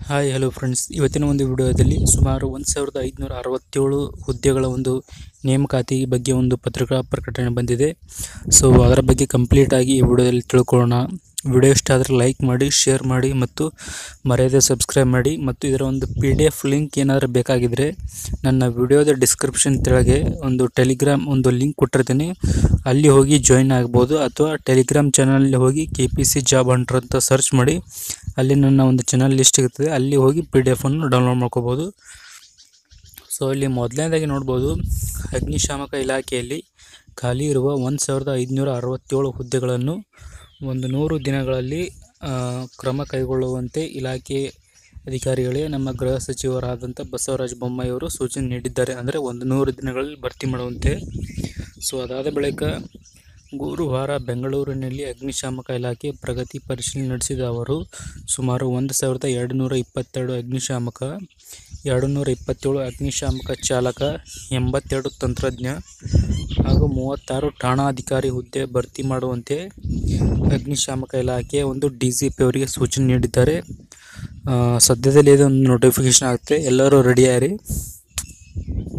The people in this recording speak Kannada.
ಹಾಯ್ ಹಲೋ ಫ್ರೆಂಡ್ಸ್ ಇವತ್ತಿನ ಒಂದು ವಿಡಿಯೋದಲ್ಲಿ ಸುಮಾರು ಒಂದು ಸಾವಿರದ ಐದುನೂರ ಅರವತ್ತೇಳು ಹುದ್ದೆಗಳ ಒಂದು ನೇಮಕಾತಿ ಬಗ್ಗೆ ಒಂದು ಪತ್ರಿಕಾ ಪ್ರಕಟಣೆ ಬಂದಿದೆ ಸೊ ಅದರ ಬಗ್ಗೆ ಕಂಪ್ಲೀಟ್ ಆಗಿ ಈ ವಿಡಿಯೋದಲ್ಲಿ ತಿಳ್ಕೊಳ್ಳೋಣ ವಿಡಿಯೋ ಇಷ್ಟ ಆದರೆ ಲೈಕ್ ಮಾಡಿ ಶೇರ್ ಮಾಡಿ ಮತ್ತು ಮರೆಯದೆ ಸಬ್ಸ್ಕ್ರೈಬ್ ಮಾಡಿ ಮತ್ತು ಇದರ ಒಂದು ಪಿ ಡಿ ಎಫ್ ಲಿಂಕ್ ಏನಾದರೂ ಬೇಕಾಗಿದ್ದರೆ ನನ್ನ ವಿಡಿಯೋದ ಡಿಸ್ಕ್ರಿಪ್ಷನ್ ಕೆಳಗೆ ಒಂದು ಟೆಲಿಗ್ರಾಮ್ ಒಂದು ಲಿಂಕ್ ಕೊಟ್ಟಿರ್ತೀನಿ ಅಲ್ಲಿ ಹೋಗಿ ಜಾಯಿನ್ ಆಗ್ಬೋದು ಅಥವಾ ಟೆಲಿಗ್ರಾಮ್ ಚಾನಲಲ್ಲಿ ಹೋಗಿ K P C job hunter ಅಂತ ಸರ್ಚ್ ಮಾಡಿ ಅಲ್ಲಿ ನನ್ನ ಒಂದು ಚಾನಲ್ ಲಿಸ್ಟ್ ಇರ್ತದೆ ಅಲ್ಲಿ ಹೋಗಿ ಪಿ ಡಿ ಎಫನ್ನು ಡೌನ್ಲೋಡ್ ಮಾಡ್ಕೋಬೋದು ಸೊ ಇಲ್ಲಿ ಮೊದಲನೇದಾಗಿ ನೋಡ್ಬೋದು ಅಗ್ನಿಶಾಮಕ ಇಲಾಖೆಯಲ್ಲಿ ಖಾಲಿ ಇರುವ ಒಂದು ಸಾವಿರದ ಐದುನೂರ ಅರವತ್ತೇಳು ಹುದ್ದೆಗಳನ್ನು ಒಂದು ನೂರು ದಿನಗಳಲ್ಲಿ ಆ, ಕ್ರಮ ಕೈಗೊಳ್ಳುವಂತೆ ಇಲಾಖೆ ಅಧಿಕಾರಿಗಳೇ ನಮ್ಮ ಗೃಹ ಸಚಿವರಾದಂಥ ಬಸವರಾಜ ಬೊಮ್ಮಾಯಿ ಅವರು ಸೂಚನೆ ನೀಡಿದ್ದಾರೆ ಅಂದರೆ ಒಂದು ನೂರು ದಿನಗಳಲ್ಲಿ ಭರ್ತಿ ಮಾಡುವಂತೆ ಸೊ ಅದಾದ ಬಳಿಕ ಗುರುವಾರ ಬೆಂಗಳೂರಿನಲ್ಲಿ ಅಗ್ನಿಶಾಮಕ ಇಲಾಖೆ ಪ್ರಗತಿ ಪರಿಶೀಲನೆ ನಡೆಸಿದ ಅವರು ಸುಮಾರು ಒಂದು ಸಾವಿರದ ಎರಡು ನೂರ ಇಪ್ಪತ್ತೆರಡು ಅಗ್ನಿಶಾಮಕ ಎರಡು ನೂರ ಇಪ್ಪತ್ತೇಳು ಅಗ್ನಿಶಾಮಕ ಚಾಲಕ ಎಂಬತ್ತೆರಡು ತಂತ್ರಜ್ಞ ಹಾಗೂ ಮೂವತ್ತಾರು ಠಾಣಾಧಿಕಾರಿ ಹುದ್ದೆ ಭರ್ತಿ ಮಾಡುವಂತೆ ಅಗ್ನಿಶಾಮಕ ಇಲಾಖೆ ಒಂದು ಡಿ ಸಿ ಪಿ ಅವರಿಗೆ ಸೂಚನೆ ನೀಡಿದ್ದಾರೆ ಆ, ಸದ್ಯದಲ್ಲಿ ಇದೊಂದು ನೋಟಿಫಿಕೇಶನ್ ಆಗುತ್ತೆ ಎಲ್ಲರೂ ರೆಡಿಯಾರಿ